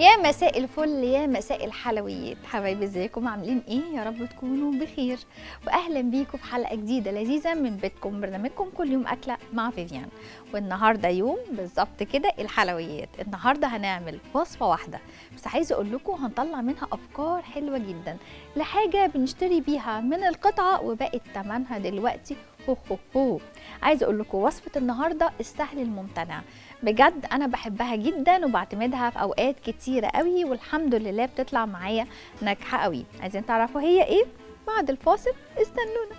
يا مساء الفل يا مساء الحلويات حبايبي ازيكم عاملين ايه يا رب تكونوا بخير واهلا بيكم في حلقه جديده لذيذه من بيتكم برنامجكم كل يوم اكله مع فيفيان والنهارده يوم بالظبط كده الحلويات النهارده هنعمل وصفه واحده بس عايزه اقول لكم هنطلع منها افكار حلوه جدا لحاجه بنشتري بيها من القطعه وبقت ثمنها دلوقتي هو هو هو عايزه اقول لكم وصفه النهارده السهل الممتنع بجد انا بحبها جدا وبعتمدها في اوقات كتيره قوي والحمد لله بتطلع معايا ناجحه قوي عايزين تعرفوا هي ايه بعد الفاصل استنونا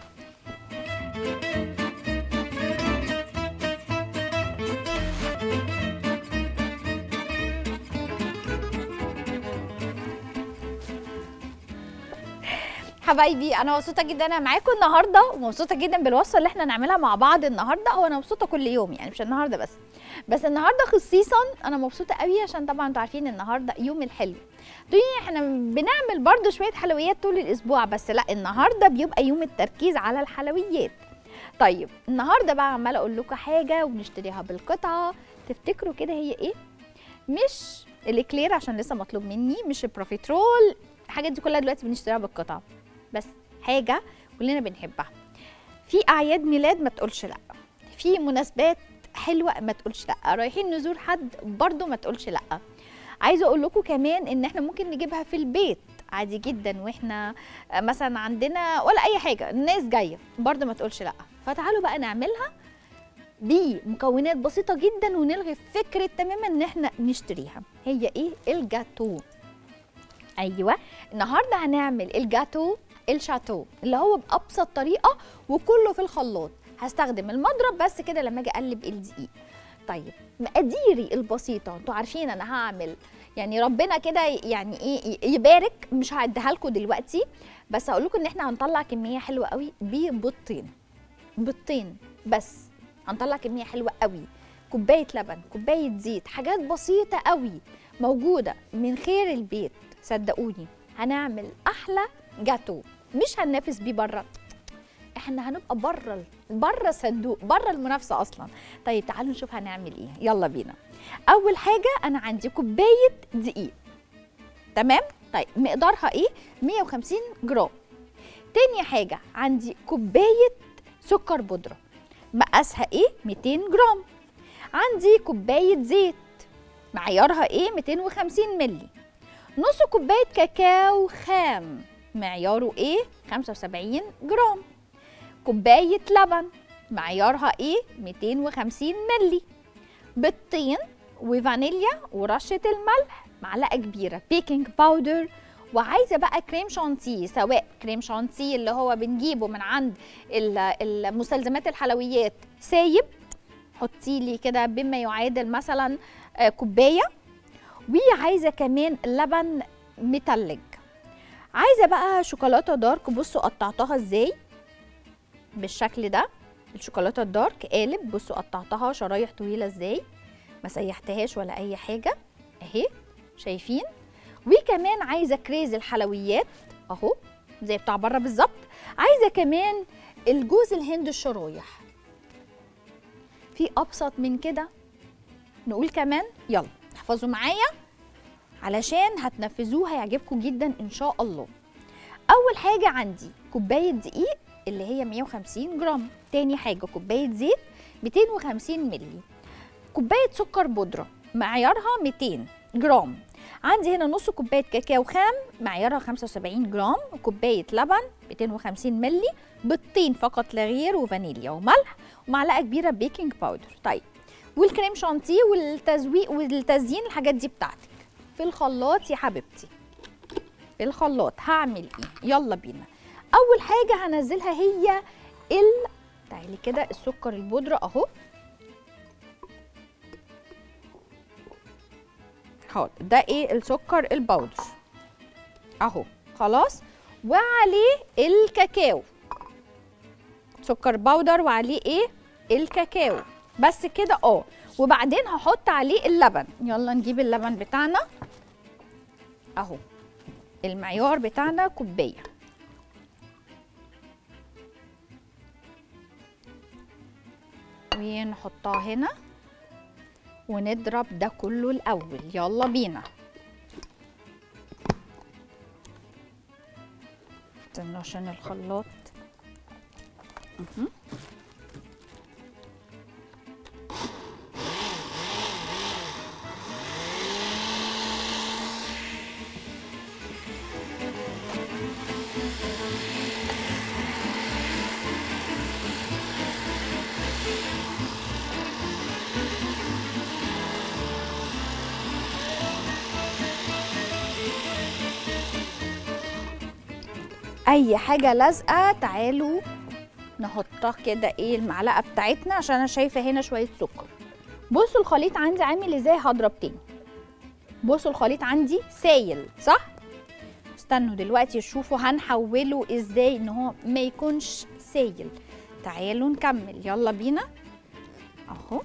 حبايبي انا مبسوطه جدا انا معاكم النهارده ومبسوطه جدا بالوصفه اللي احنا نعملها مع بعض النهارده هو انا مبسوطه كل يوم يعني مش النهارده بس بس النهارده خصيصا انا مبسوطه قوي عشان طبعا انتوا عارفين النهارده يوم الحلو تقولي احنا بنعمل برضو شويه حلويات طول الاسبوع بس لا النهارده بيبقى يوم التركيز على الحلويات طيب النهارده بقى عماله اقول لكم حاجه وبنشتريها بالقطعه تفتكروا كده هي ايه مش الاكلير عشان لسه مطلوب مني مش البروفيترول الحاجات دي كلها دلوقتي بنشتريها بالقطعه بس حاجه كلنا بنحبها في اعياد ميلاد ما تقولش لا في مناسبات حلوه ما تقولش لا رايحين نزور حد برضو ما تقولش لا عايزه اقول لكم كمان ان احنا ممكن نجيبها في البيت عادي جدا واحنا مثلا عندنا ولا اي حاجه الناس جايه برضو ما تقولش لا فتعالوا بقى نعملها بمكونات بسيطه جدا ونلغي فكره تماما ان احنا نشتريها هي ايه الجاتو ايوه النهارده هنعمل الجاتو الشاتو اللي هو بابسط طريقه وكله في الخلاط هستخدم المضرب بس كده لما اجي اقلب الدقيق طيب مقاديري البسيطه انتوا عارفين انا هعمل يعني ربنا كده يعني ايه يبارك مش هعديها لكم دلوقتي بس هقول لكم ان احنا هنطلع كميه حلوه قوي ببيضتين بيضتين بس هنطلع كميه حلوه قوي كوبايه لبن كوبايه زيت حاجات بسيطه قوي موجوده من خير البيت صدقوني هنعمل احلى جاتو مش هننافس بيه بره احنا هنبقى بره بره الصندوق بره المنافسه اصلا طيب تعالوا نشوف هنعمل ايه يلا بينا اول حاجه انا عندي كوبايه دقيق تمام طيب مقدارها ايه 150 جرام تاني حاجه عندي كوبايه سكر بودره مقاسها ايه 200 جرام عندي كوبايه زيت معيارها ايه 250 مللي نص كوبايه كاكاو خام معياره ايه 75 جرام كوبايه لبن معيارها ايه 250 مللي بيضتين وفانيليا ورشه الملح معلقه كبيره بيكنج باودر وعايزه بقى كريم شانتيه سواء كريم شانتيه اللي هو بنجيبه من عند المستلزمات الحلويات سايب حطي لي كده بما يعادل مثلا كوبايه وعايزه كمان لبن متلج عايزه بقى شوكولاته دارك بصوا قطعتها ازاي بالشكل ده الشوكولاته الدارك قالب بصوا قطعتها شرايح طويله ازاي ما سيحتهاش ولا اي حاجه اهي شايفين وكمان عايزه كريز الحلويات اهو زي بتاع بره بالظبط عايزه كمان الجوز الهند الشرايح في ابسط من كده نقول كمان يلا احفظوا معايا علشان هتنفذوه هيعجبكم جدا ان شاء الله اول حاجه عندي كوبايه دقيق اللي هي 150 جرام تاني حاجه كوبايه زيت 250 مللي كوبايه سكر بودره معيارها 200 جرام عندي هنا نص كوبايه كاكاو خام معيارها 75 جرام كوبايه لبن 250 مللي بيضتين فقط لا غير وفانيليا وملح ومعلقه كبيره بيكنج باودر طيب والكريم شانتيه والتزويق والتزيين الحاجات دي بتاعتك في الخلاط يا حبيبتي في الخلاط هعمل ايه يلا بينا اول حاجه هنزلها هي ال تعالي كده السكر البودره اهو حاضر ده ايه السكر البودر اهو خلاص وعليه الكاكاو سكر بودر وعليه ايه الكاكاو بس كده اه وبعدين هحط عليه اللبن يلا نجيب اللبن بتاعنا اهو المعيار بتاعنا كوبايه ونحطها هنا ونضرب ده كله الاول يلا بينا استنوا عشان الخلاط مهم. اي حاجه لازقه تعالوا نحطها كده ايه المعلقه بتاعتنا عشان انا شايفه هنا شويه سكر بصوا الخليط عندي عامل ازاي هضرب تاني بصوا الخليط عندي سايل صح استنوا دلوقتي شوفوا هنحوله ازاي ان هو ما يكونش سايل تعالوا نكمل يلا بينا اهو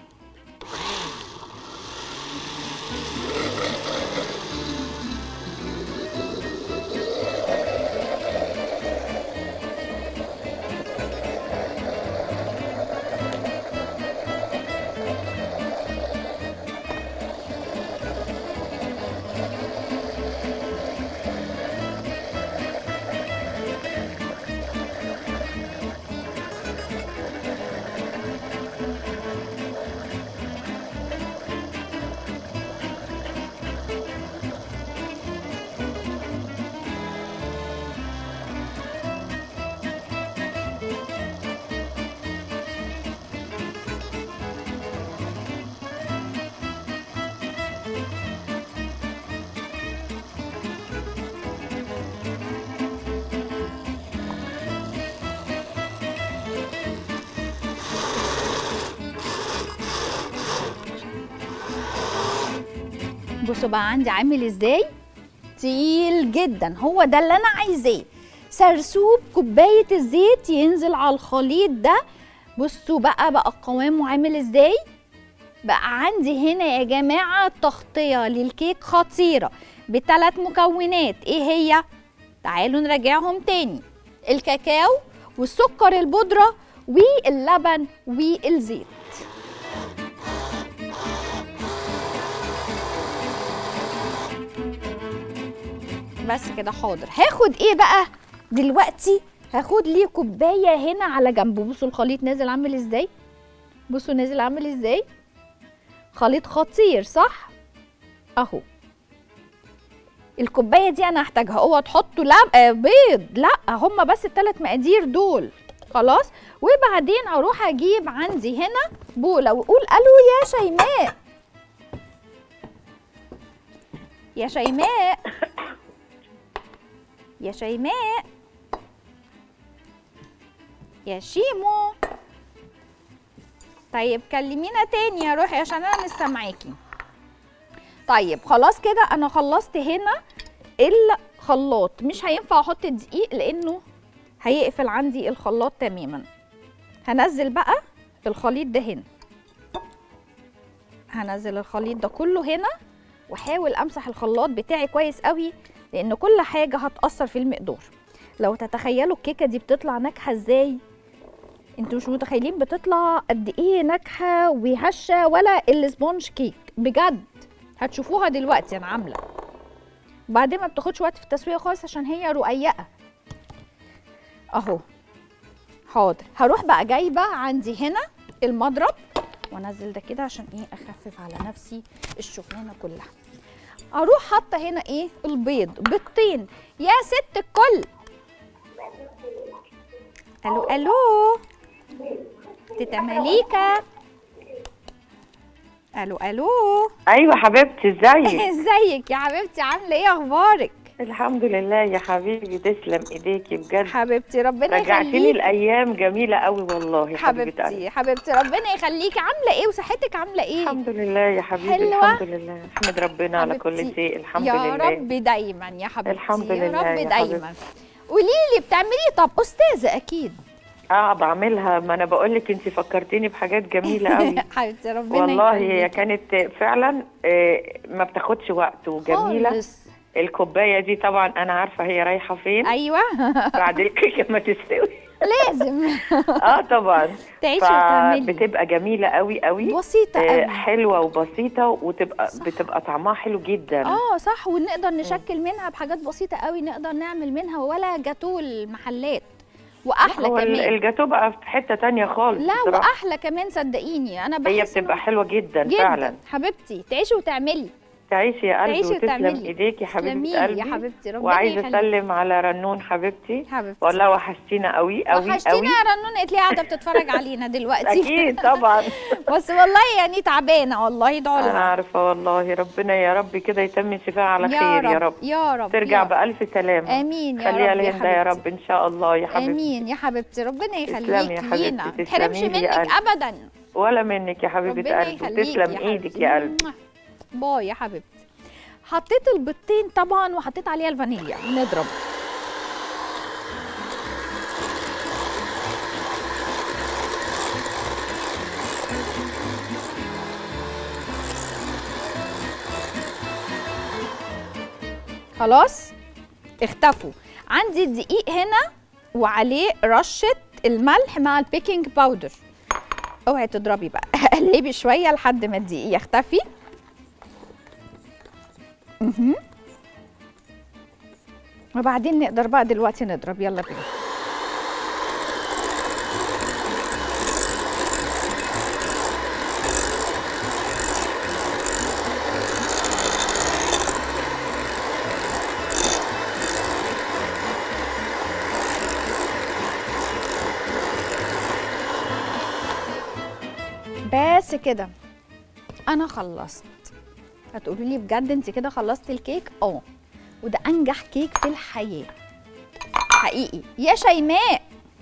بصوا بقى عندي عامل ازاي تقيل جدا هو ده اللي انا عايزاه سرسوب كوبايه الزيت ينزل على الخليط ده بصوا بقى بقى قوامه عامل ازاي بقى عندي هنا يا جماعه تغطيه للكيك خطيره بثلاث مكونات ايه هي تعالوا نراجعهم تاني الكاكاو والسكر البودره واللبن والزيت بس كده حاضر هاخد ايه بقى دلوقتي هاخد لي كوبايه هنا على جنب بصوا الخليط نازل عامل ازاي بصوا نازل عامل ازاي خليط خطير صح اهو الكوبايه دي انا هحتاجها اوعى تحطوا لب... آه بيض لا هما بس الثلاث مقادير دول خلاص وبعدين اروح اجيب عندي هنا بوله واقول الو يا شيماء يا شيماء يا شيماء يا شيمو طيب كلمينا تاني يا روحي عشان انا مش سامعاكي طيب خلاص كده انا خلصت هنا الخلاط مش هينفع احط دقيق لانه هيقفل عندي الخلاط تماما هنزل بقى الخليط ده هنا هنزل الخليط ده كله هنا واحاول امسح الخلاط بتاعي كويس قوي لان كل حاجه هتاثر في المقدار لو تتخيلوا الكيكه دي بتطلع ناجحه ازاي انتوا مش متخيلين بتطلع قد ايه ناجحه وهشه ولا السبونج كيك بجد هتشوفوها دلوقتي انا عامله وبعدين ما بتاخدش وقت في التسويه خالص عشان هي رقيقه اهو حاضر هروح بقى جايبه عندي هنا المضرب وانزل ده كده عشان ايه اخفف على نفسي الشغلانه كلها اروح حاطه هنا ايه البيض بيضتين يا ست الكل الو الو تيتا مليكه الو الو ايوه حبيبتي ازيك ازيك يا حبيبتي عامله ايه اخبارك الحمد لله يا حبيبي تسلم ايديكي بجد حبيبتي ربنا رجعتيني يخليكي الايام جميله قوي والله يا حبيبه قلبي حبيبتي حبيبتي ربنا يخليكي عامله ايه وصحتك عامله ايه الحمد لله يا حبيبي حلوة؟ الحمد لله احمد ربنا على كل حبيبتي. شيء الحمد يا لله رب دايما يا حبيبتي الحمد يا لله رب يا دايما قولي لي بتعملي إيه؟ طب استاذه اكيد اه بعملها ما انا بقول لك انت فكرتيني بحاجات جميله قوي حبيبتي ربنا والله هي يخليكي. كانت فعلا آه، ما بتاخدش وقت وجميله خالص. الكوبايه دي طبعا انا عارفه هي رايحه فين ايوه بعد الكيكه ما تستوي لازم اه طبعا تعيشي وتعملي فبتبقى جميله قوي قوي بسيطه آه، قوي حلوه وبسيطه وتبقى صح. بتبقى طعمها حلو جدا اه صح ونقدر نشكل منها بحاجات بسيطه قوي نقدر نعمل منها ولا جاتو المحلات واحلى هو ال- كمان الجاتو بقى في حته تانية خالص لا بصراحة. واحلى كمان صدقيني انا هي بحس بتبقى إنه- حلوه جدا, جدا فعلا حبيبتي تعيشي وتعملي تعيشي يا قلبي تعيشي وتسلم وتعملي. ايديك يا تسلمي حبيبه لي يا قلبي حبيبتي ربنا وعايزه يخليك اسلم على رنون حبيبتي حبيبتي واقول لها وحشتينا قوي قوي وحشتينا قوي يا رنون قالت لي قاعده بتتفرج علينا دلوقتي اكيد طبعا بس والله يعني تعبانه والله ادعوا انا لها عارفه والله ربنا يا رب كده يتم شفاها على يا خير يا رب يا رب ترجع يا رب. بألف سلامة امين يا خليها رب يا لهندا يا حبيبتي رب إن شاء الله يا حبيبتي امين يا حبيبتي ربنا تسلمي يا يخليك حبيبتي، لينا ما تسلمي تحرمش لي يا منك قلبي. ابدا ولا منك يا حبيبة ربنا قلبي يخليك تسلم يا إيدك حبيبتي. يا قلبي باي يا حبيبتي حطيت البيضتين طبعا وحطيت عليها الفانيليا نضرب خلاص اختفوا عندي الدقيق هنا وعليه رشة الملح مع البيكنج باودر اوعي تضربي بقى قلبي شوية لحد ما الدقيق يختفي مهم. وبعدين نقدر بقى دلوقتي نضرب يلا بينا بس كده انا خلصت هتقولوا لي بجد انت كده خلصتي الكيك اه وده انجح كيك في الحياه حقيقي يا شيماء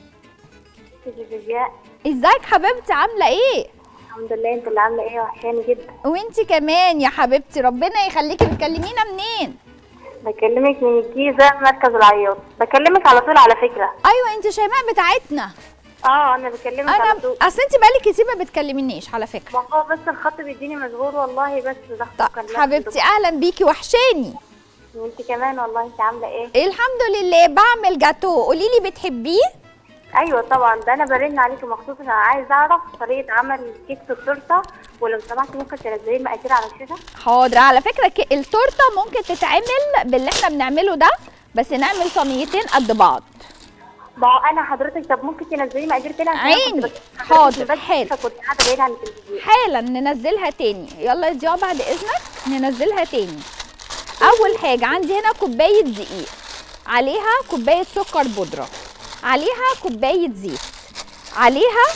جوجيا ازيك حبيبتي عامله ايه الحمد لله انت اللي عامله ايه وحشاني جدا وانت كمان يا حبيبتي ربنا يخليكي بتكلمينا منين بكلمك من الجيزه مركز العياط بكلمك على طول على فكره ايوه انت شيماء بتاعتنا اه انا بكلمك انا على طول اصل انت بقالك كتير ما بتكلمينيش على فكره ما هو بس الخط بيديني مشغول والله بس ضغط طب كان لازم حبيبتي اهلا بيكي وحشاني وانت كمان والله انت عامله ايه الحمد لله بعمل جاتو قولي لي بتحبيه ايوه طبعا ده انا برن عليكي مخصوص عشان عايز اعرف طريقه عمل كيكه التورته ولو سمحتي ممكن تنزلي المقادير على الشاشه حاضر على فكره ك- التورته ممكن تتعمل باللي احنا بنعمله ده بس نعمل صينيتين قد بعض ما هو انا حضرتك طب ممكن تنزلي مقادير تاني عشان أنا كنت عيني. بس- حضرتك حاضر، بس حلو. فكنت قاعده بعيد عن التلفزيون حالا ننزلها تاني يلا يا ضياء بعد اذنك ننزلها تاني اول حاجه عندي هنا كوبايه دقيق عليها كوبايه سكر بودره عليها كوبايه زيت عليها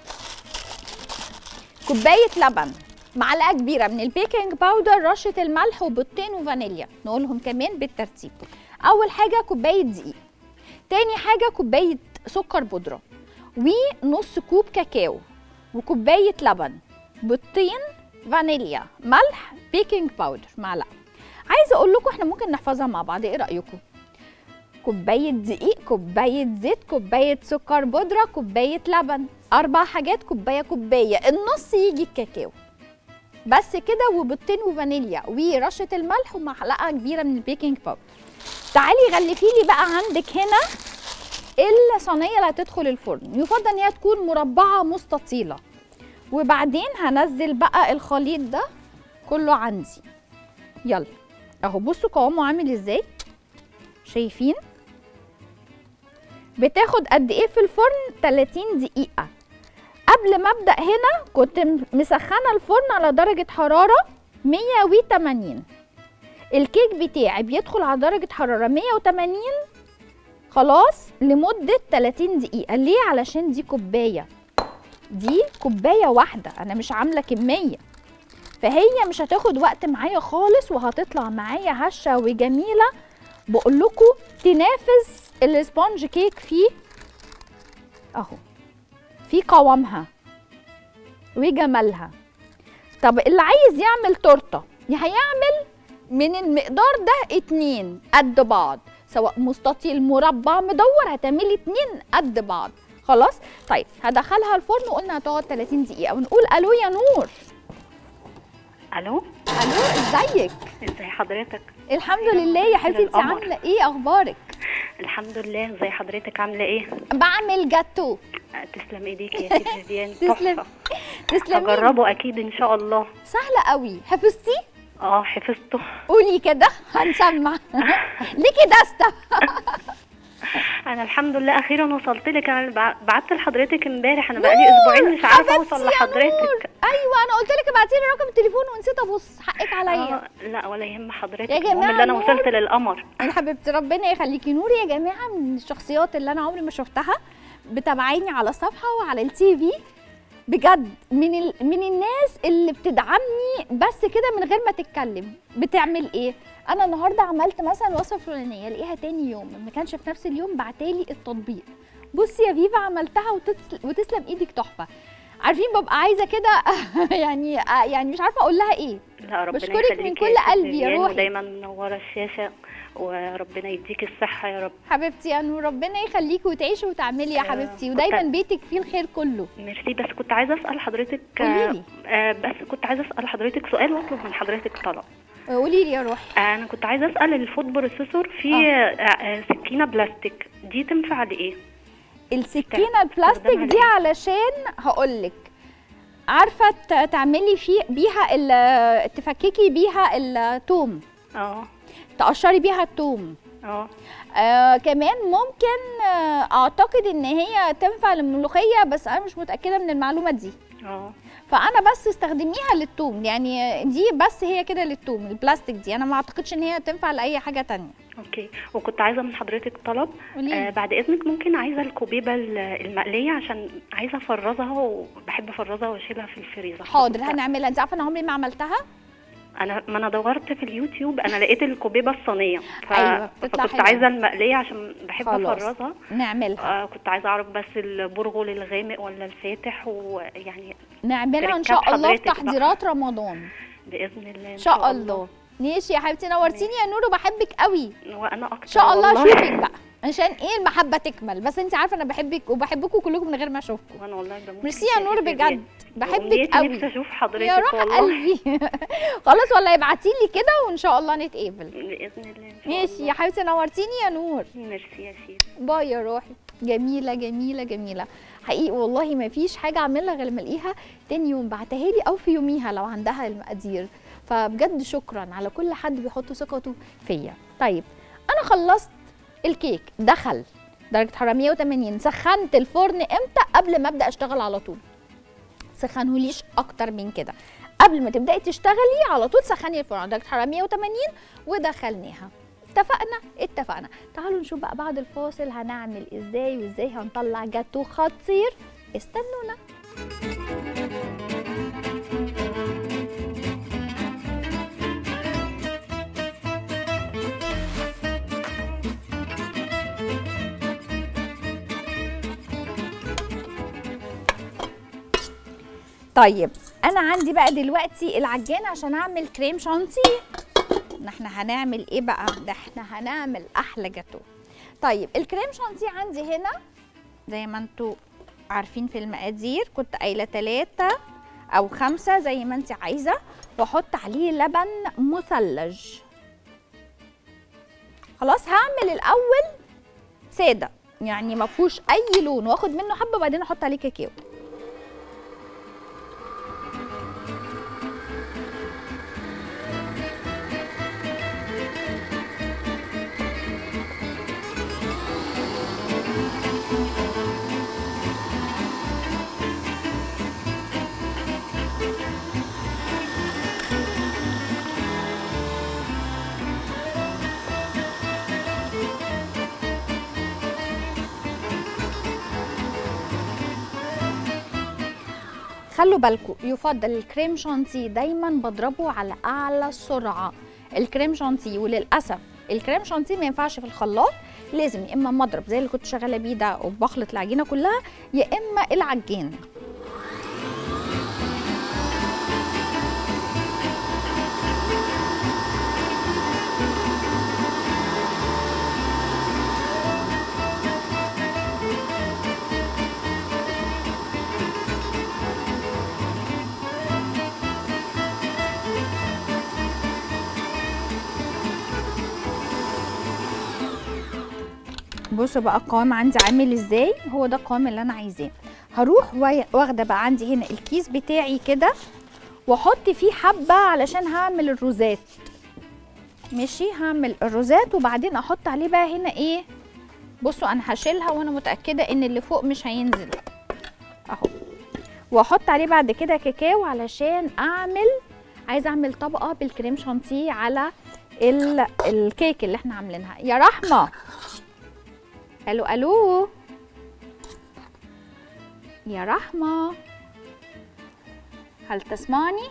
كوبايه لبن معلقه كبيره من البيكنج باودر رشه الملح وبيضتين وفانيليا نقولهم كمان بالترتيب اول حاجه كوبايه دقيق تاني حاجه كوبايه سكر بودره ونص كوب كاكاو وكوبايه لبن بيضتين فانيليا ملح بيكنج باودر معلقه عايزه اقول لكم احنا ممكن نحفظها مع بعض ايه رايكم كوبايه دقيق كوبايه زيت كوبايه سكر بودره كوبايه لبن اربع حاجات كوبايه كوبايه النص يجي الكاكاو بس كده وبيضتين وفانيليا ورشه الملح ومعلقه كبيره من البيكنج باودر تعالي غلفي لي بقى عندك هنا الصينيه اللي هتدخل الفرن يفضل ان هي تكون مربعه مستطيله وبعدين هنزل بقى الخليط ده كله عندي يلا اهو بصوا قوامه عامل ازاي شايفين بتاخد قد ايه في الفرن 30 دقيقه قبل ما ابدا هنا كنت م- مسخنه الفرن على درجه حراره 180 الكيك بتاعي بيدخل على درجه حراره 180 خلاص لمده 30 دقيقه ليه علشان دي كوبايه دي كوبايه واحده انا مش عامله كميه فهي مش هتاخد وقت معايا خالص وهتطلع معايا هشه وجميله بقول لكم تنافس السبونج كيك في اهو في قوامها وجمالها طب اللي عايز يعمل تورته هيعمل من المقدار ده اتنين قد بعض سواء مستطيل مربع مدور هتعملي اتنين قد بعض خلاص طيب هدخلها الفرن وقلنا هتقعد 30 دقيقه ونقول الو يا نور الو الو ازيك ازي حضرتك الحمد لله يا حبيبتي انت القمر. عامله ايه اخبارك الحمد لله زي حضرتك عامله ايه بعمل جاتو آه، تسلم ايديك يا ست فيفيان تسلم. تحفه تسلمي هجربه اكيد ان شاء الله سهله قوي حفظتي اه حفظته قولي كده هنسمع ليكي دستة انا الحمد لله اخيرا وصلت لك انا بع- بعت لحضرتك امبارح انا بقالي اسبوعين مش عارفه حبيبتي اوصل يا لحضرتك نور. ايوه انا قلت لك ابعتي لي رقم التليفون ونسيت ابص حقك عليا آه لا ولا يهم حضرتك يا المهم جماعة اللي انا نور. وصلت للقمر انا حبيبتي ربنا يخليكي نور يا جماعه من الشخصيات اللي انا عمري ما شفتها بتابعيني على الصفحه وعلى التي في بجد من ال... من الناس اللي بتدعمني بس كده من غير ما تتكلم بتعمل ايه انا النهارده عملت مثلا وصفه فلانيه الاقيها تاني يوم ما كانش في نفس اليوم بعتالي التطبيق بصي يا فيفا عملتها وتسل... وتسلم ايدك تحفه عارفين ببقى عايزه كده يعني يعني مش عارفه اقول لها ايه لا ربنا بشكرك من يخليكي كل يا ست قلبي يا فيفيان روحي. ودايما منوره الشاشه وربنا يديك الصحه يا رب حبيبتي يا نور ربنا يخليكي وتعيشي وتعملي يا آه، حبيبتي كنت- ودايما بيتك فيه الخير كله ميرسي بس كنت عايزه اسال حضرتك قوليلي. آه بس كنت عايزه اسال حضرتك سؤال واطلب من حضرتك طلب قولي لي يا روحي آه انا كنت عايزه اسال الفود بروسيسور في آه. آه سكينه بلاستيك دي تنفع لايه السكينه البلاستيك استخدامها دي لإيه؟ علشان هقولك عارفه ت- تعملي في بيها ال- تفككي بيها التوم اه تقشري بيها التوم اه آه كمان ممكن آه اعتقد ان هي تنفع للملوخيه بس انا مش متاكده من المعلومه دي اه فانا بس استخدميها للتوم يعني دي بس هي كده للتوم البلاستيك دي انا ما اعتقدش ان هي تنفع لاي حاجه تانية اوكي وكنت عايزه من حضرتك طلب قوليلي. آه بعد اذنك ممكن عايزه الكوبيبه ال- المقليه عشان عايزه افرزها وبحب افرزها واشيلها في الفريزر حاضر فكنت- هنعملها انت عارفه انا عمري ما عملتها انا ما انا دورت في اليوتيوب انا لقيت الكوبيبه الصينيه ف... أيوة، بتطلع فكنت حلوة. عايزه المقليه عشان بحب خلاص. افرزها نعملها آه كنت عايزه اعرف بس البرغل الغامق ولا الفاتح ويعني نعملها ان تركات شاء الله في حضرتك بقى. تحضيرات رمضان باذن الله ان شاء الله ماشي يا حبيبتي نورتيني يا نور وبحبك قوي وانا اكتر ان شاء الله والله. اشوفك بقى عشان ايه المحبه تكمل بس انت عارفه انا بحبك وبحبكم كلكم من غير ما اشوفكم وانا والله بموت ميرسي فيك يا نور ستي بجد فيفيان. بحبك وأمنيتي قوي نفسي اشوف حضرتك يا روح والله قلبي خلاص والله ابعتي لي كده وان شاء الله نتقابل باذن الله إن شاء ماشي الله. يا حبيبتي نورتيني يا نور ميرسي يا شيخ باي يا روحي جميلة جميلة جميلة حقيقي والله ما فيش حاجة أعملها غير لما ألاقيها تاني يوم بعتها لي أو في يوميها لو عندها المقادير فبجد شكرا على كل حد بيحط ثقته فيا طيب أنا خلصت الكيك دخل درجة حرارة 180 سخنت الفرن امتى قبل ما ابدا اشتغل على طول سخنهوليش اكتر من كده قبل ما تبداي تشتغلي على طول سخني الفرن على درجه حراره 180 ودخلناها اتفقنا اتفقنا تعالوا نشوف بقى بعد الفاصل هنعمل ازاي وازاي هنطلع جاتو خطير استنونا طيب انا عندي بقى دلوقتي العجان عشان اعمل كريم شانتيه ان احنا هنعمل ايه بقى ده احنا هنعمل احلى جاتو طيب الكريم شانتيه عندي هنا زي ما انتوا عارفين في المقادير كنت قايله ثلاثة او خمسة زي ما انت عايزه واحط عليه لبن مثلج خلاص هعمل الاول ساده يعني ما فيهوش اي لون واخد منه حبه وبعدين احط عليه كاكاو خلوا بالكم يفضل الكريم شانتيه دايما بضربه على اعلى سرعه الكريم شانتيه وللاسف الكريم شانتيه ما ينفعش في الخلاط لازم يا اما مضرب زي اللي كنت شغاله بيه ده وبخلط العجينه كلها يا اما العجان بصوا بقى القوام عندي عامل ازاي هو ده القوام اللي انا عايزاه هروح واي- واخده بقى عندي هنا الكيس بتاعي كده واحط فيه حبه علشان هعمل الروزات ماشي هعمل الروزات وبعدين احط عليه بقى هنا ايه بصوا انا هشيلها وانا متاكده ان اللي فوق مش هينزل اهو واحط عليه بعد كده كاكاو علشان اعمل عايزه اعمل طبقه بالكريم شانتيه على ال... الكيك اللي احنا عاملينها يا رحمه الو الو يا رحمه هل تسمعني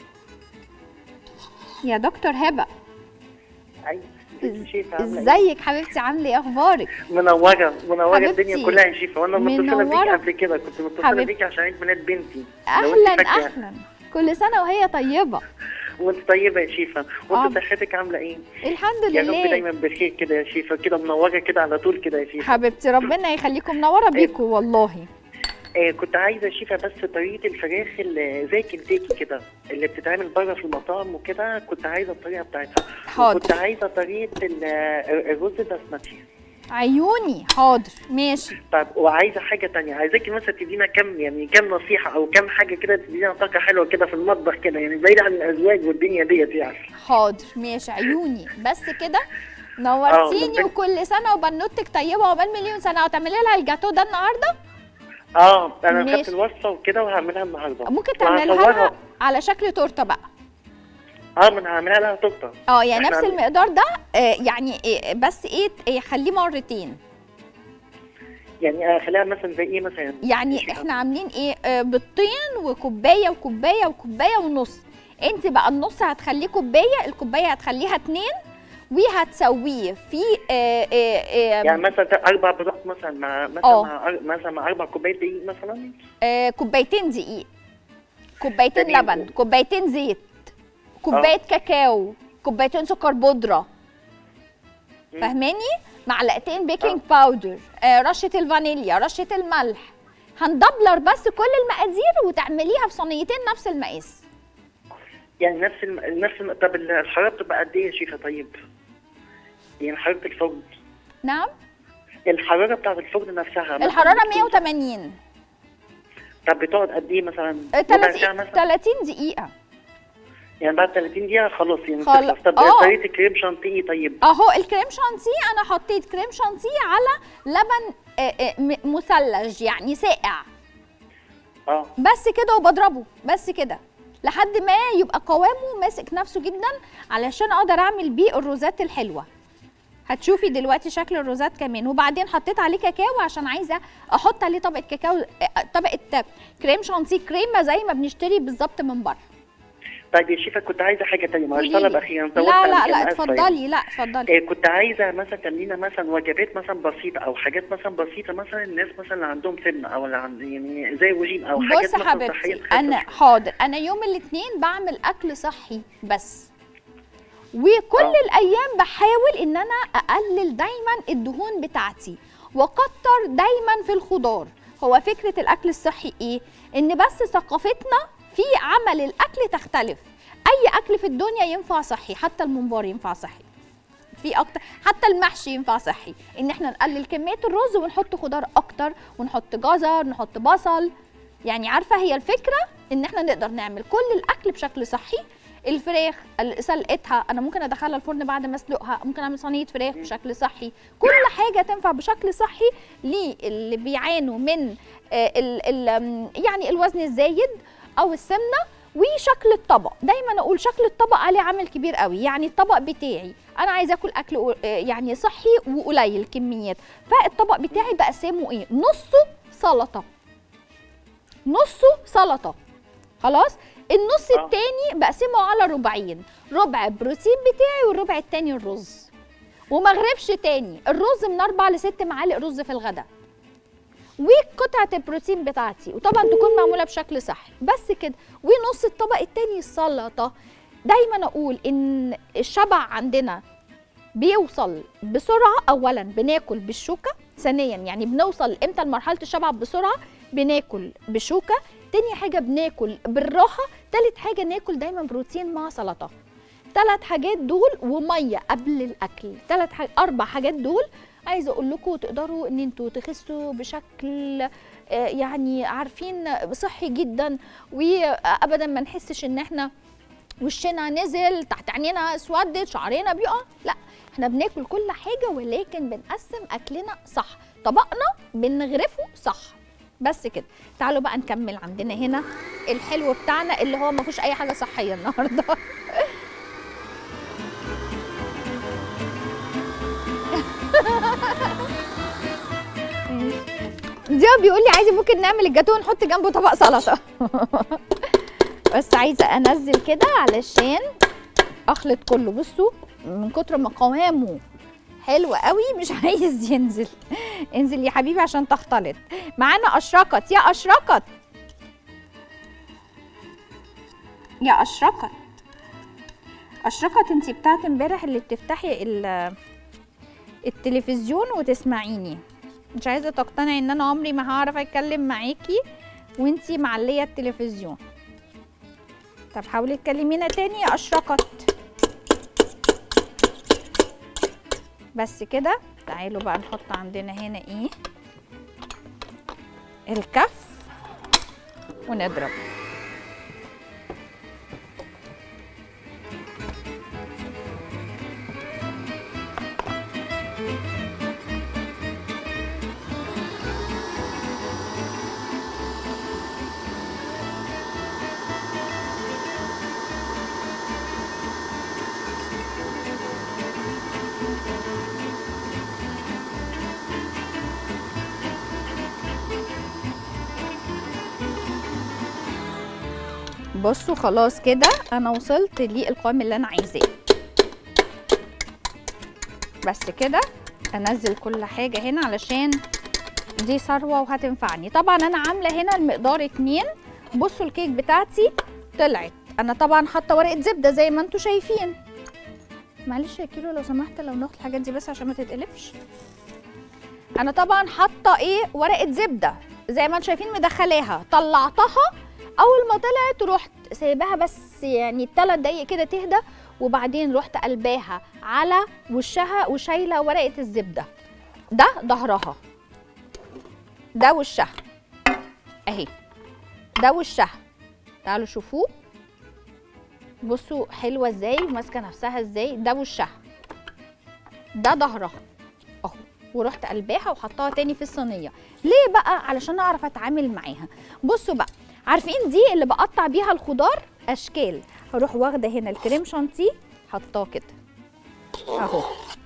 يا دكتور هبه ايوه ازيك يا شيفا عامله ايه؟ ازيك حبيبتي عامله ايه اخبارك منوره منوره حبيبتي. الدنيا كلها يا شيفا وانا متصله بيك منورة. قبل كده كنت متصله حبيبتي. بيك عشان عيد ميلاد بنتي لو اهلا انت فاكرة. اهلا كل سنه وهي طيبه وانت طيبه يا شيفا وانت آه. صحتك عامله ايه؟ الحمد يا رب لله دايما بخير كده يا شيفا كده منوره كده على طول كده يا شيفا حبيبتي ربنا يخليكم منوره بيكم والله آه كنت عايزه يا شيفا بس طريقه الفراخ اللي زي كنتاكي كده اللي بتتعمل بره في المطاعم وكده كنت عايزه الطريقه بتاعتها حاضر. كنت عايزه طريقه ال- الرز البسمتي عيوني حاضر ماشي طيب وعايزه حاجه تانية عايزاكي مثلا تدينا كم يعني كم نصيحه او كم حاجه كده تدينا طاقه حلوه كده في المطبخ كده يعني بعيد عن الازواج والدنيا ديت يعني حاضر ماشي عيوني بس كده نورتيني ربنا- وكل سنه وبنوتك طيبه وعقبال مليون سنه وتعملي لها الجاتو ده النهارده اه انا ماشي. خدت الوصفه وكده وهعملها النهارده ممكن تعملها وهصورها. لها على شكل تورته بقى اه ما انا هعملها لها تورته اه يعني إحنا نفس عم- المقدار ده آه يعني إيه بس ايه إيه، خليه مرتين يعني اخليها مثلا زي ايه مثلا يعني ماشي. احنا عاملين ايه آه بيضتين وكوبايه وكوبايه وكوبايه ونص انت بقى النص هتخليه كوبايه الكوبايه هتخليها اتنين وهتسويه في آه آه آه يعني مثلا اربع بيضات مثلا مع مثلا آه. مع أر- مثلا مع اربع كوبايات دقيق مثلا آه كوبايتين دقيق كوبايتين تمام. لبن كوبايتين زيت كوبايه كاكاو كوبايتين سكر بودره مم. فاهماني معلقتين بيكنج باودر آه رشه الفانيليا رشه الملح هندبلر بس كل المقادير وتعمليها في صينيتين نفس المقاس يعني نفس الم... نفس الم... طب الحراره بتبقى قد ايه يا شيخه طيب؟ يعني حراره الفرن نعم الحراره بتاعت الفرن نفسها مثلاً الحراره بتكون- 180 طب بتقعد قد ايه مثلا؟ آه، ربع ساعة 30 مثلا 30 دقيقه يعني بعد 30 دقيقة خلاص يعني خلاص. بتخلص طب آه. طريقة الكريم شانتيه إيه طيب؟ اهو الكريم شانتيه انا حطيت كريم شانتيه على لبن آه، آه، م- مثلج يعني ساقع اه بس كده وبضربه بس كده لحد ما يبقى قوامه ماسك نفسه جدا علشان اقدر اعمل بيه الروزات الحلوه هتشوفي دلوقتي شكل الروزات كمان وبعدين حطيت عليه كاكاو عشان عايزه احط عليه طبقه كاكاو آه، طبقه كريم شانتيه كريمه زي ما بنشتري بالظبط من بره طيب يا شيخة كنت عايزة حاجة تانية معلش قوليلي. طلب أخيرا طولت لا لا عليك، لا أنا آسفة يعني. اتفضلي لا اتفضلي إيه كنت عايزة مثلا تعملينا مثلا وجبات مثلا بسيطة أو حاجات مثلا بسيطة مثلا الناس مثلا اللي عندهم سمنة أو اللي عند يعني زي رجيم أو حاجات بص مثلا حبيبتي صحية انا تخفف. حاضر انا يوم الاثنين بعمل اكل صحي بس وكل آه. الايام بحاول ان انا اقلل دايما الدهون بتاعتي واكتر دايما في الخضار هو فكره الاكل الصحي ايه ان بس ثقافتنا في عمل الاكل تختلف اي اكل في الدنيا ينفع صحي حتى الممبار ينفع صحي في اكتر حتى المحشي ينفع صحي ان احنا نقلل كميه الرز ونحط خضار اكتر ونحط جزر نحط بصل يعني عارفه هي الفكره ان احنا نقدر نعمل كل الاكل بشكل صحي الفراخ ال- سلقتها انا ممكن ادخلها الفرن بعد ما اسلقها ممكن اعمل صينيه فراخ بشكل صحي كل حاجه تنفع بشكل صحي للي بيعانوا من آه، ال ال آم، يعني الوزن الزايد او السمنه وشكل الطبق دايما اقول شكل الطبق عليه عامل كبير قوي يعني الطبق بتاعي انا عايزه اكل اكل قو- آه، يعني صحي وقليل كميات فالطبق بتاعي بقسمه ايه نصه سلطه نصه سلطه خلاص النص آه. التاني بقسمه على ربعين ربع البروتين بتاعي والربع التاني الرز وما اغربش تاني الرز من اربع لست معالق رز في الغداء وقطعه البروتين بتاعتي وطبعا تكون معموله بشكل صحي بس كده ونص الطبق التاني السلطه دايما اقول ان الشبع عندنا بيوصل بسرعه اولا بناكل بالشوكه ثانيا يعني بنوصل امتى لمرحله الشبع بسرعه بناكل بشوكه تاني حاجه بناكل بالراحه تالت حاجه ناكل دايما بروتين مع سلطه ثلاث حاجات دول وميه قبل الاكل ثلاث حاجات اربع حاجات دول عايزه اقول لكم تقدروا ان انتوا تخسوا بشكل آه، يعني عارفين صحي جدا وابدا ما نحسش ان احنا وشنا نزل تحت عينينا اسودت شعرنا بيقع لا احنا بناكل كل حاجه ولكن بنقسم اكلنا صح طبقنا بنغرفه صح بس كده تعالوا بقى نكمل عندنا هنا الحلو بتاعنا اللي هو ما فيهوش اي حاجه صحيه النهارده دياب بيقول لي عادي ممكن نعمل الجاتوه ونحط جنبه طبق سلطه بس عايزه انزل كده علشان اخلط كله بصوا من كتر ما قوامه حلو قوي مش عايز ينزل انزل يا حبيبي عشان تختلط معانا اشرقت يا اشرقت يا اشرقت اشرقت انتي بتاعت امبارح اللي بتفتحي ال- التلفزيون وتسمعيني مش عايزه تقتنعي ان انا عمري ما هعرف اتكلم معاكي وانتي معليه التلفزيون طب حاولي تكلمينا تاني يا اشرقت بس كده تعالوا بقى نحط عندنا هنا ايه الكف ونضرب بصوا خلاص كده انا وصلت للقوام اللي انا عايزاه بس كده انزل كل حاجه هنا علشان دي ثروه وهتنفعني طبعا انا عامله هنا المقدار اتنين بصوا الكيك بتاعتي طلعت انا طبعا حاطه ورقه زبده زي ما انتم شايفين معلش يا كيلو لو سمحت لو ناخد الحاجات دي بس عشان ما تتقلبش انا طبعا حاطه ايه ورقه زبده زي ما انتم شايفين مدخلاها طلعتها اول ما طلعت رحت سايباها بس يعني ثلاث دقايق كده تهدى وبعدين رحت قلباها على وشها وشايله ورقه الزبده ده ظهرها ده وشها اهي ده وشها تعالوا شوفوه بصوا حلوه ازاي وماسكه نفسها ازاي ده وشها ده ظهرها اهو ورحت قلباها وحطاها تاني في الصينيه ليه بقى علشان اعرف اتعامل معاها بصوا بقى عارفين دي اللي بقطع بيها الخضار اشكال هروح واخده هنا الكريم شانتيه حطاه كده اهو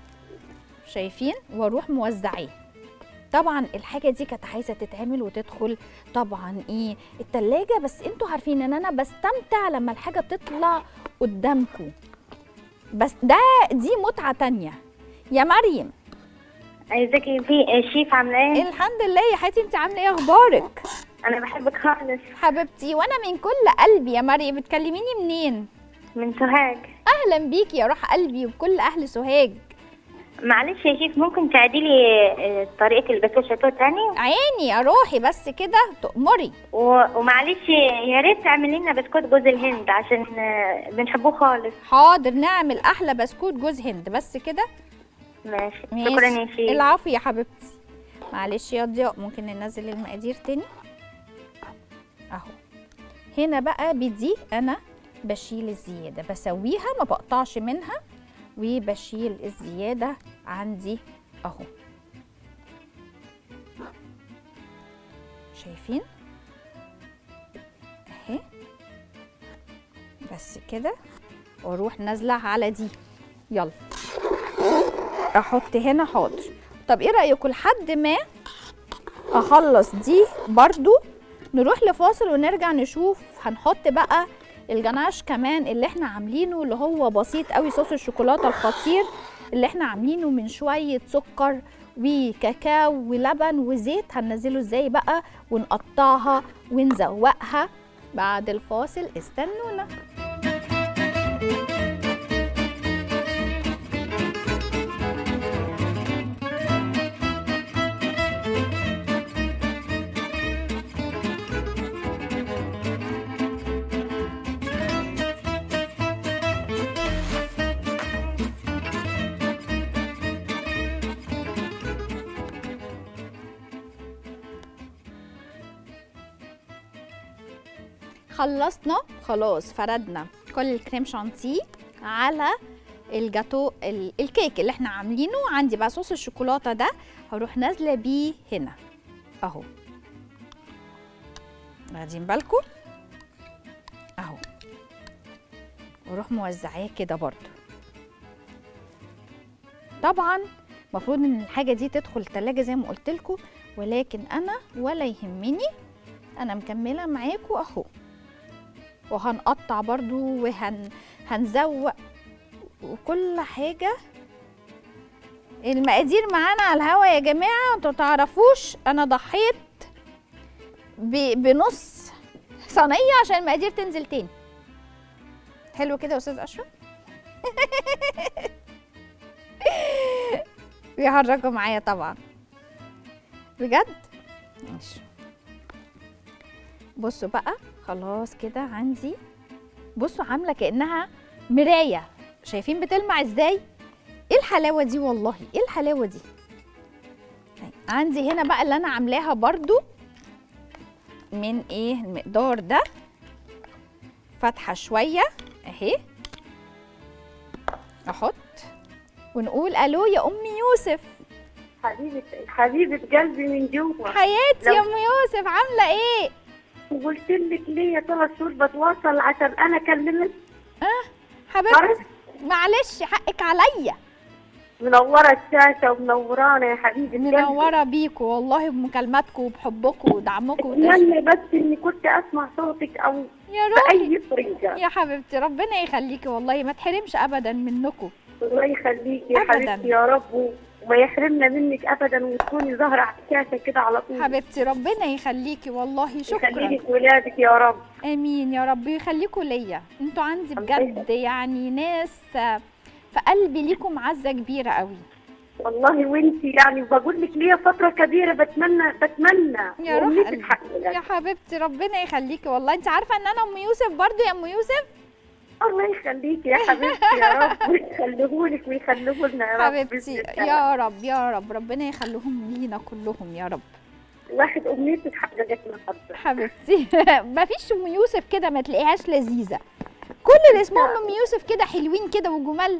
شايفين واروح موزعاه طبعا الحاجه دي كانت عايزه تتعمل وتدخل طبعا ايه التلاجة بس انتوا عارفين ان انا بستمتع لما الحاجه تطلع قدامكم بس ده دي متعه تانية يا مريم ازيكي في شيف عامله ايه؟ الحمد لله يا حياتي انت عامله ايه اخبارك انا بحبك خالص حبيبتي وانا من كل قلبي يا مريم بتكلميني منين من سوهاج اهلا بيكي يا روح قلبي وكل اهل سوهاج معلش يا شيف ممكن تعيدي لي آه، طريقه الباتو شاتو تاني عيني يا روحي بس كده تأمري و- ومعلش يا ريت تعملي لنا بسكوت جوز الهند عشان آه، بنحبوه خالص حاضر نعمل احلى بسكوت جوز هند بس كده ماشي ماشي. شكرا يا شيف العفو يا حبيبتي معلش يا ضياء ممكن ننزل المقادير تاني اهو هنا بقى بدي انا بشيل الزياده بسويها ما بقطعش منها وبشيل الزياده عندي اهو شايفين اهي بس كده واروح نازله على دي يلا احط هنا حاضر طب ايه رايكم لحد ما اخلص دي برضو نروح لفاصل ونرجع نشوف هنحط بقى الجناش كمان اللي احنا عاملينه اللي هو بسيط قوي صوص الشوكولاته الخطير اللي احنا عاملينه من شويه سكر وكاكاو ولبن وزيت هننزله ازاي بقى ونقطعها ونزوقها بعد الفاصل استنونا خلصنا خلاص فردنا كل الكريم شانتيه على الجاتو ال- الكيك اللي احنا عاملينه عندي بقى صوص الشوكولاته ده هروح نازله بيه هنا اهو واخدين بالكم اهو واروح موزعاه كده برضو طبعا المفروض ان الحاجه دي تدخل التلاجة زي ما قلت لكم ولكن انا ولا يهمني انا مكمله معاكم اهو وهنقطع برضو وهن هنزوق وكل حاجه المقادير معانا على الهوا يا جماعه انتوا تعرفوش انا ضحيت ب- بنص صينيه عشان المقادير تنزل تاني حلو كده يا استاذ اشرف بيهرجوا معايا طبعا بجد ماشي بصوا بقى خلاص كده عندي بصوا عامله كانها مرايه شايفين بتلمع ازاي ايه الحلاوه دي والله ايه الحلاوه دي طيب، عندي هنا بقى اللي انا عاملاها برضو من ايه المقدار ده فاتحه شويه اهي احط ونقول الو يا ام يوسف حبيبه حبيبه قلبي من جوا حياتي لو- يا ام يوسف عامله ايه وقلت لك ليه ثلاث شهور بتواصل عشان انا اكلمك حبيبتي عارف؟ معلش حقك عليا منوره الشاشه ومنورانا يا حبيبه قلبي. منوره بيكوا والله بمكالماتكم وبحبكم ودعمكم وتش... اتمنى بس اني كنت اسمع صوتك او يا روحي باي طريقه يا حبيبتي ربنا يخليكي والله ما تحرمش ابدا منكم الله يخليك يا أبداً. حبيبتي يا رب وما يحرمنا منك ابدا وتكوني ظاهره على الشاشه كده على طول حبيبتي ربنا يخليكي والله شكرا يخليك ولادك يا رب امين يا رب يخليكوا ليا انتوا عندي الله بجد يعني ناس آه، في قلبي ليكم معزه كبيره قوي والله وانتي يعني بقول لك ليا فتره كبيره بتمنى بتمنى يا روح وأمنيتي قلبي. تتحقق يا حبيبتي ربنا يخليكي والله انت عارفه ان انا ام يوسف برضو يا ام يوسف الله يخليك يا حبيبتي يا رب ويخليهولك ويخليه لنا يا رب حبيبتي بإذن الله. يا رب يا رب ربنا يخليهم لينا كلهم يا رب الواحد امنيته اتحققت من حضرتك حبيبتي مفيش ام يوسف كده ما تلاقيهاش لذيذه كل اللي اسمهم ام يوسف كده حلوين كده وجمال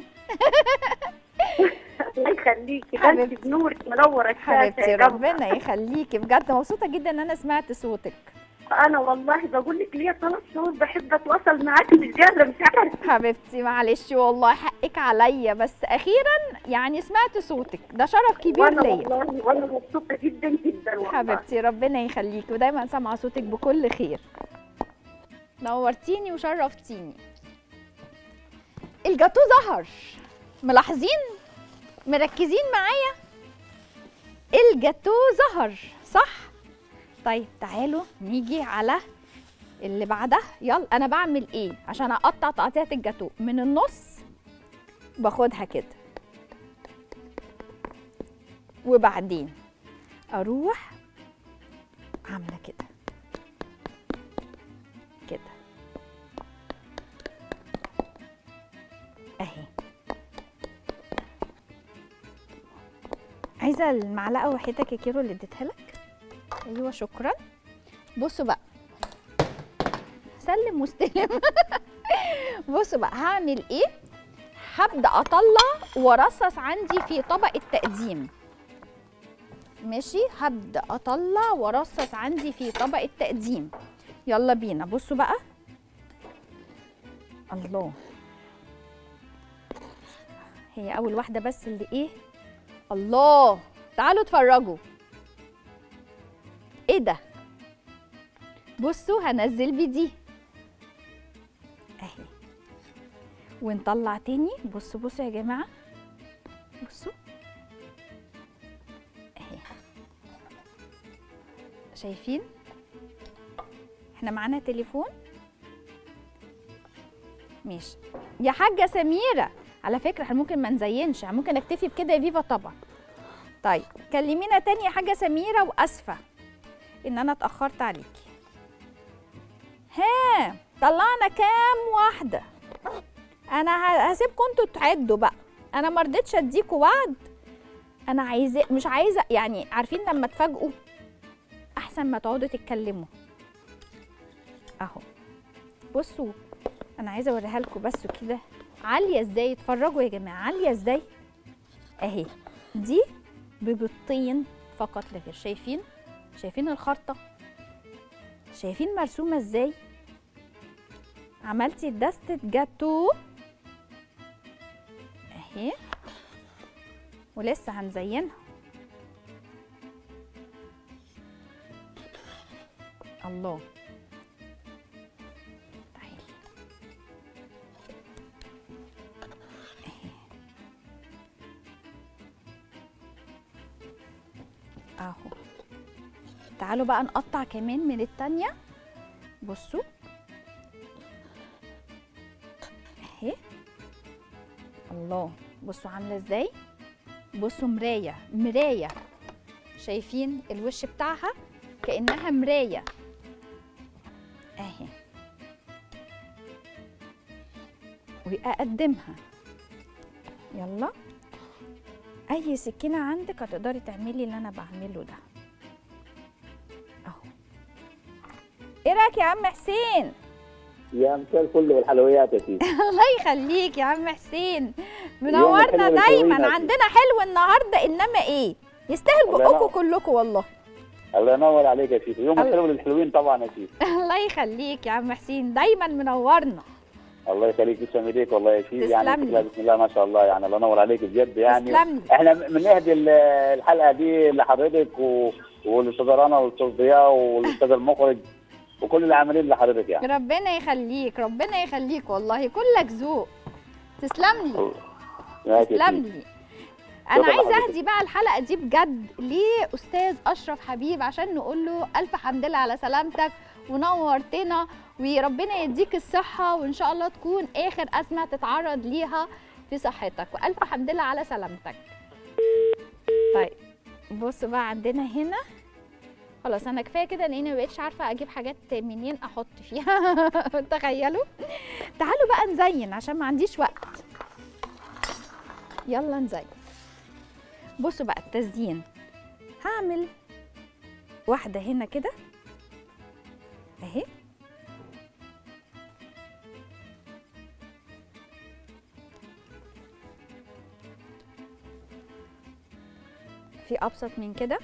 الله يخليكي ده حبيبتي. انت بنورك منوره الشاشه حبيبتي يا رب. ربنا يخليكي بجد مبسوطه جدا ان انا سمعت صوتك انا والله بقول لك ليا ثلاث شهور بحب اتواصل معاكي مش قادره مش عارفه حبيبتي معلش والله حقك عليا بس اخيرا يعني سمعت صوتك ده شرف كبير وانا ليا والله وانا مبسوطه جدا جدا والله حبيبتي ربنا يخليكي ودايما سامعه صوتك بكل خير نورتيني وشرفتيني الجاتو ظهر ملاحظين مركزين معايا الجاتو ظهر صح طيب تعالوا نيجي على اللي بعدها يلا انا بعمل ايه عشان اقطع تقطيعه الجاتو من النص باخدها كده وبعدين اروح عامله كده كده اهي عايزه المعلقه وحياتك يا كيرو اللي اديتها لك ايوه شكرا بصوا بقى سلم واستلم بصوا بقى هعمل ايه هبدا اطلع وارصص عندي في طبق التقديم ماشي هبدا اطلع وارصص عندي في طبق التقديم يلا بينا بصوا بقى الله هي اول واحده بس اللي ايه الله تعالوا اتفرجوا ايه ده بصوا هنزل بدي اهي ونطلع تاني بصوا بصوا يا جماعه بصوا اهي شايفين احنا معانا تليفون ماشي يا حاجه سميره على فكره احنا ممكن ما نزينش يعني ممكن اكتفي بكده يا فيفا طبعا طيب كلمينا تاني يا حاجه سميره واسفه ان انا اتاخرت عليكي ها طلعنا كام واحده انا ه- هسيبكم انتوا تعدوا بقى انا ما رضيتش اديكوا وعد انا عايزه مش عايزه يعني عارفين لما تفاجئوا احسن ما تقعدوا تتكلموا اهو بصوا انا عايزه اوريها لكم بس كده عاليه ازاي اتفرجوا يا جماعه عاليه ازاي اهي دي ببيضتين فقط لا غير شايفين شايفين الخرطه شايفين مرسومه ازاي عملتي دستة جاتو اهي ولسه هنزينها الله تعالي اهي اهو تعالوا بقى نقطع كمان من التانية بصوا اهي الله بصوا عامله ازاي بصوا مرايه مرايه شايفين الوش بتاعها كانها مرايه اهي واقدمها يلا اي سكينه عندك هتقدري تعملي اللي انا بعمله ده اهو ايه رايك يا عم حسين يا مساء الفل والحلويات يا سيدي الله يخليك يا عم حسين يومك منورنا حلو دايما والحلوين عندنا حلو النهارده انما ايه يستاهل الله بقكم ينور. كلكم والله الله ينور عليك يا سيدي يوم الله- الحلو للحلوين طبعا يا سيدي الله يخليك يا عم حسين دايما منورنا الله يخليك تسلم ايديك والله يا سيدي يعني تسلم بسم الله بسم الله ما شاء الله يعني الله ينور عليك بجد يعني تسلم لي. احنا بنهدي ال- الحلقه دي لحضرتك و... والاستاذ رنا والاستاذ ضياء والاستاذ المخرج وكل العاملين لحضرتك يعني ربنا يخليك ربنا يخليك والله كلك ذوق تسلم لي ماشي يا تسلم سيدي. لي انا شكراً عايزه لحضرتك. اهدي بقى الحلقه دي بجد لاستاذ اشرف حبيب عشان نقول له الف حمد لله على سلامتك ونورتنا وربنا يديك الصحه وان شاء الله تكون اخر ازمه تتعرض ليها في صحتك والف حمد لله على سلامتك طيب بص بقى عندنا هنا خلاص انا كفايه كده لاني ما بقتش عارفه اجيب حاجات منين احط فيها تخيلوا تعالوا بقى نزين عشان ما عنديش وقت يلا نزين بصوا بقى التزيين هعمل واحده هنا كده اهي في ابسط من كده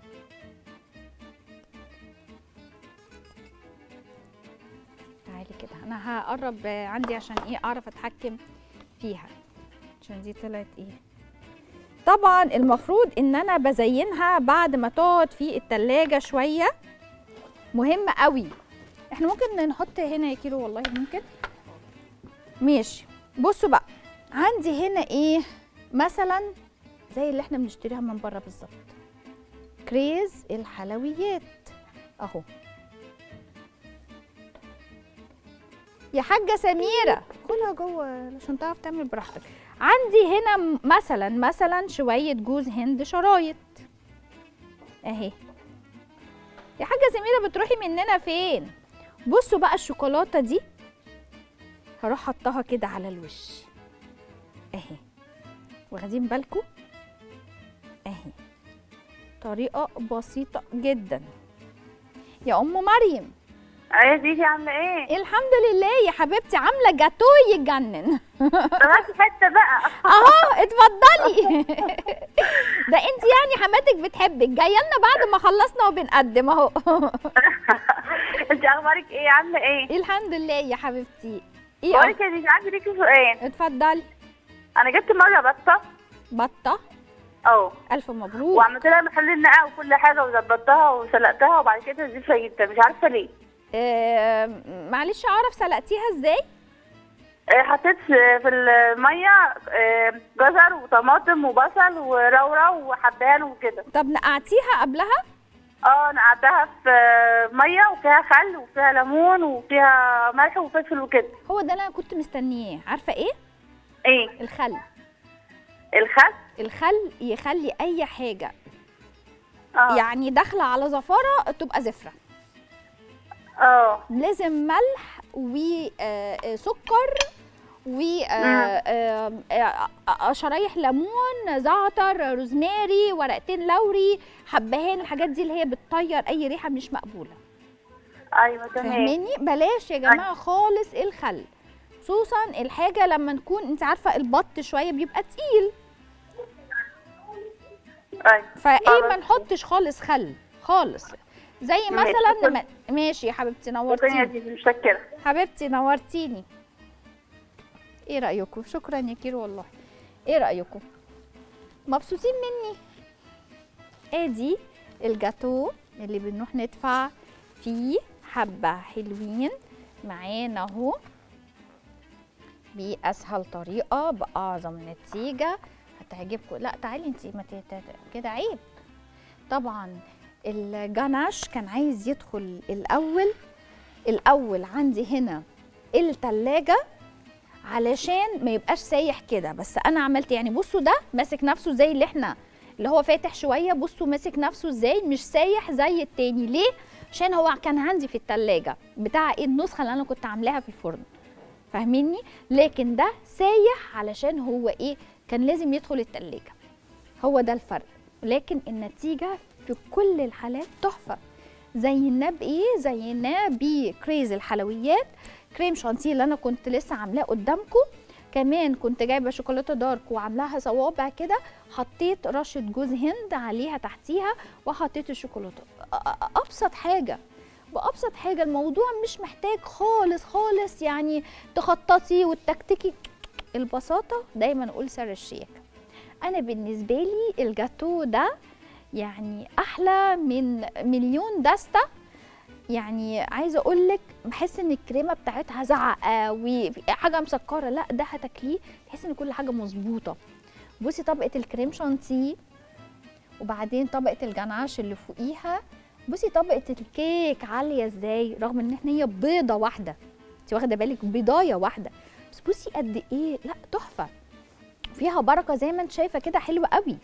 تعالي كده انا هقرب عندي عشان ايه اعرف اتحكم فيها عشان دي طلعت ايه طبعا المفروض ان انا بزينها بعد ما تقعد في التلاجة شوية مهم قوي احنا ممكن نحط هنا يا كيلو والله ممكن ماشي بصوا بقى عندي هنا ايه مثلا زي اللي احنا بنشتريها من بره بالظبط كريز الحلويات اهو يا حاجة سميرة خدها جوه عشان تعرف تعمل براحتك عندي هنا م- مثلا مثلا شوية جوز هند شرايط اهي يا حاجة سميرة بتروحي مننا فين بصوا بقى الشوكولاتة دي هروح حطها كده على الوش اهي واخدين بالكم اهي طريقة بسيطة جدا يا ام مريم ايه ديدي عامله ايه؟ الحمد لله يا حبيبتي عامله جاتو يجنن طلعتي حته بقى اهو اتفضلي ده انت يعني حماتك بتحبك جايه لنا بعد ما خلصنا وبنقدم اهو انت اخبارك ايه عامله ايه؟ الحمد لله يا حبيبتي ايه بقولك يا ديدي عندي ليكي سؤال اتفضلي انا جبت مره بطه بطه اه الف مبروك وعملت لها محل النقع وكل حاجه وظبطتها وسلقتها وبعد كده دي فايدتها مش عارفه ليه آه معلش اعرف سلقتيها ازاي آه، حطيت في في الميه آه، جزر وطماطم وبصل ورورة وحبهان وكده طب نقعتيها قبلها اه نقعتها في آه، ميه وفيها خل وفيها ليمون وفيها ملح وفلفل وكده هو ده اللي انا كنت مستنياه عارفه ايه ايه الخل الخل الخل يخلي اي حاجه اه يعني داخله على زفاره تبقى زفره اه لازم ملح وسكر وشرايح ليمون زعتر روزماري ورقتين لوري حبهان الحاجات دي اللي هي بتطير اي ريحه مش مقبوله ايوه تمام فاهماني بلاش يا جماعه خالص الخل خصوصا الحاجه لما نكون انت عارفه البط شويه بيبقى تقيل ايوه فايه خلاص. ما نحطش خالص خل خالص زي ماشي. مثلا ما- ماشي يا حبيبتي شكرا يا نورتيني ديدي متشكره حبيبتي نورتيني ايه رايكم شكرا يا كيرو والله ايه رايكم مبسوطين مني ادي الجاتو اللي بنروح ندفع فيه حبه حلوين معانا اهو باسهل طريقه باعظم نتيجه هتعجبكم لا تعالي انتي ما ت- ت- كده عيب طبعا الجناش كان عايز يدخل الاول الاول عندي هنا التلاجة علشان ما يبقاش سايح كده بس انا عملت يعني بصوا ده ماسك نفسه زي اللي احنا اللي هو فاتح شويه بصوا ماسك نفسه ازاي مش سايح زي التاني ليه عشان هو كان عندي في التلاجة بتاع ايه النسخه اللي انا كنت عاملاها في الفرن فاهميني لكن ده سايح علشان هو ايه كان لازم يدخل التلاجة هو ده الفرق لكن النتيجه في كل الحالات تحفه زيناه بايه زيناه بكريز الحلويات كريم شانتيه اللي انا كنت لسه عاملاه قدامكم كمان كنت جايبه شوكولاته دارك وعاملاها صوابع كده حطيت رشه جوز هند عليها تحتيها وحطيت الشوكولاته أ- أ- ابسط حاجه بابسط حاجه الموضوع مش محتاج خالص خالص يعني تخططي وتكتكي البساطه دايما اقول سر الشياكه انا بالنسبه لي الجاتو ده يعني احلى من مليون دستة يعني عايزه اقول لك بحس ان الكريمه بتاعتها زعقه وحاجه مسكره لا ده هتاكليه تحس ان كل حاجه مظبوطه بصي طبقه الكريم شانتيه وبعدين طبقه الجناش اللي فوقيها بصي طبقه الكيك عاليه ازاي رغم ان احنا هي بيضه واحده انت واخده بالك بيضايه واحده بس بصي قد ايه لا تحفه فيها بركه زي ما انت شايفه كده حلوه قوي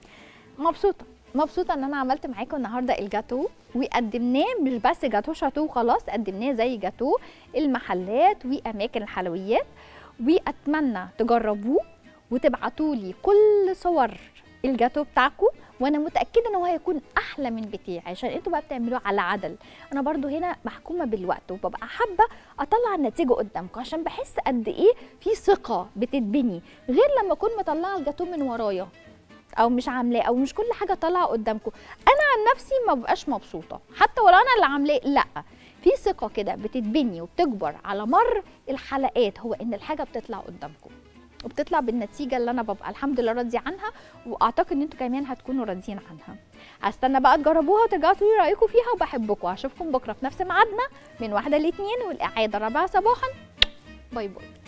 مبسوطه مبسوطه ان انا عملت معاكم النهارده الجاتو وقدمناه مش بس جاتو شاتو وخلاص قدمناه زي جاتو المحلات واماكن الحلويات واتمنى تجربوه وتبعتوا لي كل صور الجاتو بتاعكم وانا متاكده ان هو هيكون احلى من بتاعي عشان انتوا بقى بتعملوه على عدل انا برضو هنا محكومه بالوقت وببقى حابه اطلع النتيجه قدامكم عشان بحس قد ايه في ثقه بتتبني غير لما اكون مطلعه الجاتو من ورايا او مش عاملاه او مش كل حاجه طالعه قدامكم انا عن نفسي ما ببقاش مبسوطه حتى ولو انا اللي عاملاه لا في ثقه كده بتتبني وبتكبر على مر الحلقات هو ان الحاجه بتطلع قدامكم وبتطلع بالنتيجه اللي انا ببقى الحمد لله راضيه عنها واعتقد ان انتوا كمان هتكونوا راضيين عنها هستنى بقى تجربوها وترجعوا تقولوا رايكم فيها وبحبكم هشوفكم بكره في نفس ميعادنا من واحده لاثنين والاعاده رابعه صباحا باي باي